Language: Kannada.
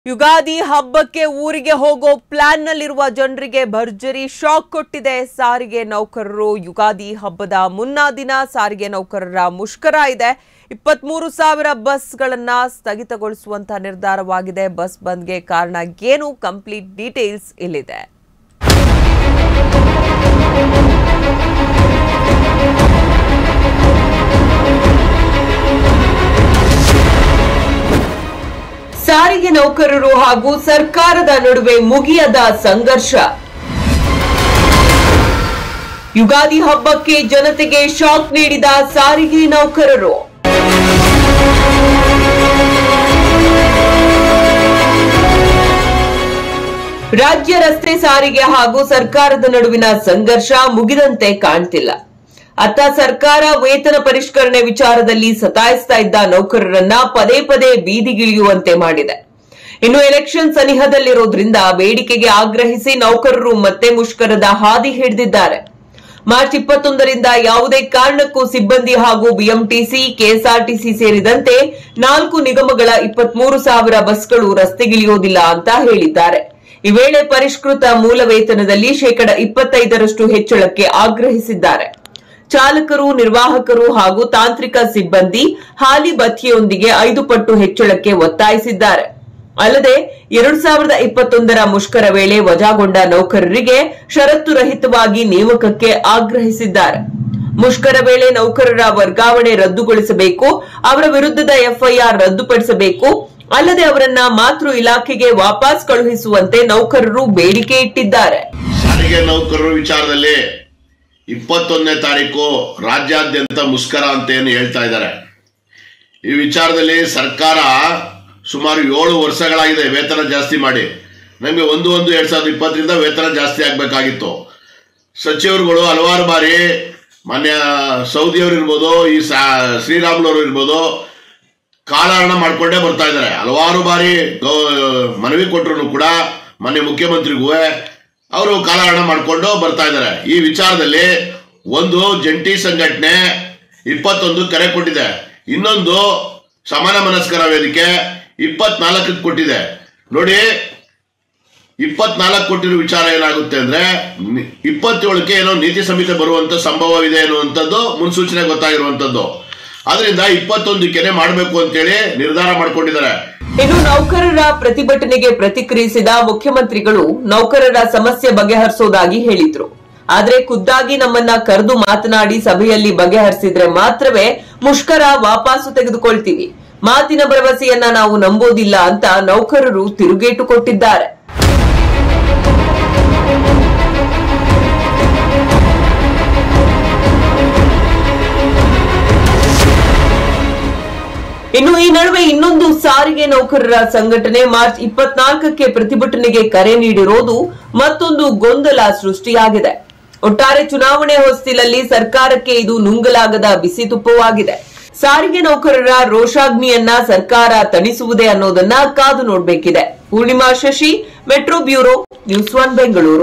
ಯುಗಾದಿ ಹಬ್ಬಕ್ಕೆ ಊರಿಗೆ ಹೋಗೋ ಪ್ಲಾನ್ ನಲ್ಲಿರುವ ಜನರಿಗೆ ಭರ್ಜರಿ ಶಾಕ್ ಕೊಟ್ಟಿದೆ ಸಾರಿಗೆ ನೌಕರರು ಯುಗಾದಿ ಹಬ್ಬದ ಮುನ್ನಾ ದಿನ ಸಾರಿಗೆ ನೌಕರರ ಮುಷ್ಕರ ಇದೆ ಇಪ್ಪತ್ಮೂರು ಸಾವಿರ ಬಸ್ಗಳನ್ನ ಸ್ಥಗಿತಗೊಳಿಸುವಂತ ನಿರ್ಧಾರವಾಗಿದೆ ಬಸ್ ಬಂದ್ಗೆ ಕಾರಣ ಏನು ಕಂಪ್ಲೀಟ್ ಡೀಟೇಲ್ಸ್ ಇಲ್ಲಿದೆ ಸಾರಿಗೆ ನೌಕರರು ಹಾಗೂ ಸರ್ಕಾರದ ನಡುವೆ ಮುಗಿಯದ ಸಂಘರ್ಷ ಯುಗಾದಿ ಹಬ್ಬಕ್ಕೆ ಜನತೆಗೆ ಶಾಕ್ ನೀಡಿದ ಸಾರಿಗೆ ನೌಕರರು ರಾಜ್ಯ ರಸ್ತೆ ಸಾರಿಗೆ ಹಾಗೂ ಸರ್ಕಾರದ ನಡುವಿನ ಸಂಘರ್ಷ ಮುಗಿದಂತೆ ಕಾಣ್ತಿಲ್ಲ ಅತ್ತ ಸರ್ಕಾರ ವೇತನ ಪರಿಷ್ಕರಣೆ ವಿಚಾರದಲ್ಲಿ ಸತಾಯಿಸ್ತಾ ಇದ್ದ ನೌಕರರನ್ನ ಪದೇ ಪದೇ ಬೀದಿಗಿಳಿಯುವಂತೆ ಮಾಡಿದೆ ಇನ್ನು ಎಲೆಕ್ಷನ್ ಸನಿಹದಲ್ಲಿರೋದ್ರಿಂದ ಬೇಡಿಕೆಗೆ ಆಗ್ರಹಿಸಿ ನೌಕರರು ಮತ್ತೆ ಮುಷ್ಕರದ ಹಾದಿ ಹಿಡಿದಿದ್ದಾರೆ ಮಾರ್ಚ್ ಇಪ್ಪತ್ತೊಂದರಿಂದ ಯಾವುದೇ ಕಾರಣಕ್ಕೂ ಸಿಬ್ಬಂದಿ ಹಾಗೂ ಬಿಎಂಟಿಸಿ ಕೆಎಸ್ಆರ್ಟಿಸಿ ಸೇರಿದಂತೆ ನಾಲ್ಕು ನಿಗಮಗಳ ಇಪ್ಪತ್ಮೂರು ಸಾವಿರ ಬಸ್ಗಳು ರಸ್ತೆಗಿಳಿಯೋದಿಲ್ಲ ಅಂತ ಹೇಳಿದ್ದಾರೆ ಈ ವೇಳೆ ಪರಿಷ್ಕೃತ ಮೂಲ ವೇತನದಲ್ಲಿ ಶೇಕಡ ಇಪ್ಪತ್ತೈದರಷ್ಟು ಹೆಚ್ಚಳಕ್ಕೆ ಆಗ್ರಹಿಸಿದ್ದಾರೆ ಚಾಲಕರು ನಿರ್ವಾಹಕರು ಹಾಗೂ ತಾಂತ್ರಿಕ ಸಿಬ್ಬಂದಿ ಹಾಲಿ ಭತ್ಯೆಯೊಂದಿಗೆ ಐದು ಪಟ್ಟು ಹೆಚ್ಚಳಕ್ಕೆ ಒತ್ತಾಯಿಸಿದ್ದಾರೆ ಅಲ್ಲದೆ ಎರಡು ಸಾವಿರದ ಇಪ್ಪತ್ತೊಂದರ ಮುಷ್ಕರ ವೇಳೆ ವಜಾಗೊಂಡ ನೌಕರರಿಗೆ ಷರತ್ತು ರಹಿತವಾಗಿ ನೇಮಕಕ್ಕೆ ಆಗ್ರಹಿಸಿದ್ದಾರೆ ಮುಷ್ಕರ ವೇಳೆ ನೌಕರರ ವರ್ಗಾವಣೆ ರದ್ದುಗೊಳಿಸಬೇಕು ಅವರ ವಿರುದ್ಧದ ಎಫ್ಐಆರ್ ರದ್ದುಪಡಿಸಬೇಕು ಅಲ್ಲದೆ ಅವರನ್ನ ಮಾತೃ ಇಲಾಖೆಗೆ ವಾಪಸ್ ಕಳುಹಿಸುವಂತೆ ನೌಕರರು ಬೇಡಿಕೆ ಇಟ್ಟಿದ್ದಾರೆ ಸಾರಿಗೆ ನೌಕರರ ವಿಚಾರದಲ್ಲಿ ಇಪ್ಪತ್ತೊಂದನೇ ತಾರೀಕು ರಾಜ್ಯಾದ್ಯಂತ ಮುಷ್ಕರ ಅಂತ ಏನು ಹೇಳ್ತಾ ಇದ್ದಾರೆ ಈ ವಿಚಾರದಲ್ಲಿ ಸರ್ಕಾರ ಸುಮಾರು ಏಳು ವರ್ಷಗಳಾಗಿದೆ ವೇತನ ಜಾಸ್ತಿ ಮಾಡಿ ನಮಗೆ ಒಂದು ಒಂದು ಎರಡ್ ಸಾವಿರದ ಇಪ್ಪತ್ತರಿಂದ ವೇತನ ಜಾಸ್ತಿ ಆಗಬೇಕಾಗಿತ್ತು ಸಚಿವರುಗಳು ಹಲವಾರು ಬಾರಿ ಮಾನ್ಯ ಸೌದಿಯವರು ಇರ್ಬೋದು ಈ ಸಾ ಶ್ರೀರಾಮುಲವರು ಇರ್ಬೋದು ಕಾಲಹರಣ ಮಾಡ್ಕೊಂಡೇ ಬರ್ತಾ ಇದ್ದಾರೆ ಹಲವಾರು ಬಾರಿ ಗೌ- ಮನವಿ ಕೊಟ್ಟರು ಕೂಡ ಮಾನ್ಯ ಮುಖ್ಯಮಂತ್ರಿಗೂ ಅವರು ಕಾಲಹರಣ ಮಾಡಿಕೊಂಡು ಬರ್ತಾ ಇದ್ದಾರೆ ಈ ವಿಚಾರದಲ್ಲಿ ಒಂದು ಜಂಟಿ ಸಂಘಟನೆ ಇಪ್ಪತ್ತೊಂದು ಕರೆ ಕೊಟ್ಟಿದೆ ಇನ್ನೊಂದು ಸಮಾನ ಮನಸ್ಕರ ವೇದಿಕೆ ಇಪ್ಪತ್ನಾಲ್ಕಕ್ಕೆ ಕೊಟ್ಟಿದೆ ನೋಡಿ ಇಪ್ಪತ್ನಾಲ್ಕು ಕೊಟ್ಟಿರೋ ವಿಚಾರ ಏನಾಗುತ್ತೆ ಅಂದ್ರೆ ನಿ- ಇಪ್ಪತ್ತೇಳಕ್ಕೆ ಏನೋ ನೀತಿ ಸಂಹಿತೆ ಬರುವಂತ ಸಂಭವವಿದೆ ಅನ್ನುವಂಥದ್ದು ಮುನ್ಸೂಚನೆ ಗೊತ್ತಾಗಿರುವಂತದ್ದು ಅದರಿಂದ ಇಪ್ಪತ್ತೊಂದಕ್ಕೆ ಮಾಡಬೇಕು ಅಂತೇಳಿ ನಿರ್ಧಾರ ಮಾಡ್ಕೊಂಡಿದ್ದಾರೆ ಇನ್ನು ನೌಕರರ ಪ್ರತಿಭಟನೆಗೆ ಪ್ರತಿಕ್ರಿಯಿಸಿದ ಮುಖ್ಯಮಂತ್ರಿಗಳು ನೌಕರರ ಸಮಸ್ಯೆ ಬಗೆಹರಿಸೋದಾಗಿ ಹೇಳಿದ್ರು ಆದ್ರೆ ಖುದ್ದಾಗಿ ನಮ್ಮನ್ನ ಕರೆದು ಮಾತನಾಡಿ ಸಭೆಯಲ್ಲಿ ಬಗೆಹರಿಸಿದ್ರೆ ಮಾತ್ರವೇ ಮುಷ್ಕರ ವಾಪಸ್ಸು ತೆಗೆದುಕೊಳ್ತೀವಿ ಮಾತಿನ ಭರವಸೆಯನ್ನ ನಾವು ನಂಬೋದಿಲ್ಲ ಅಂತ ನೌಕರರು ತಿರುಗೇಟು ಕೊಟ್ಟಿದ್ದಾರೆ ಇನ್ನು ಈ ನಡುವೆ ಇನ್ನೊಂದು ಸಾರಿಗೆ ನೌಕರರ ಸಂಘಟನೆ ಮಾರ್ಚ್ ಇಪ್ಪತ್ನಾಲ್ಕಕ್ಕೆ ಪ್ರತಿಭಟನೆಗೆ ಕರೆ ನೀಡಿರೋದು ಮತ್ತೊಂದು ಗೊಂದಲ ಸೃಷ್ಟಿಯಾಗಿದೆ ಒಟ್ಟಾರೆ ಚುನಾವಣೆ ಹೊಸ್ತಿಲಲ್ಲಿ ಸರ್ಕಾರಕ್ಕೆ ಇದು ನುಂಗಲಾಗದ ಬಿಸಿ ತುಪ್ಪವಾಗಿದೆ ಸಾರಿಗೆ ನೌಕರರ ರೋಷಾಗ್ನಿಯನ್ನ ಸರ್ಕಾರ ತಣಿಸುವುದೇ ಅನ್ನೋದನ್ನ ಕಾದು ನೋಡ್ಬೇಕಿದೆ Purnima Shashi metro bureau news one Bengaluru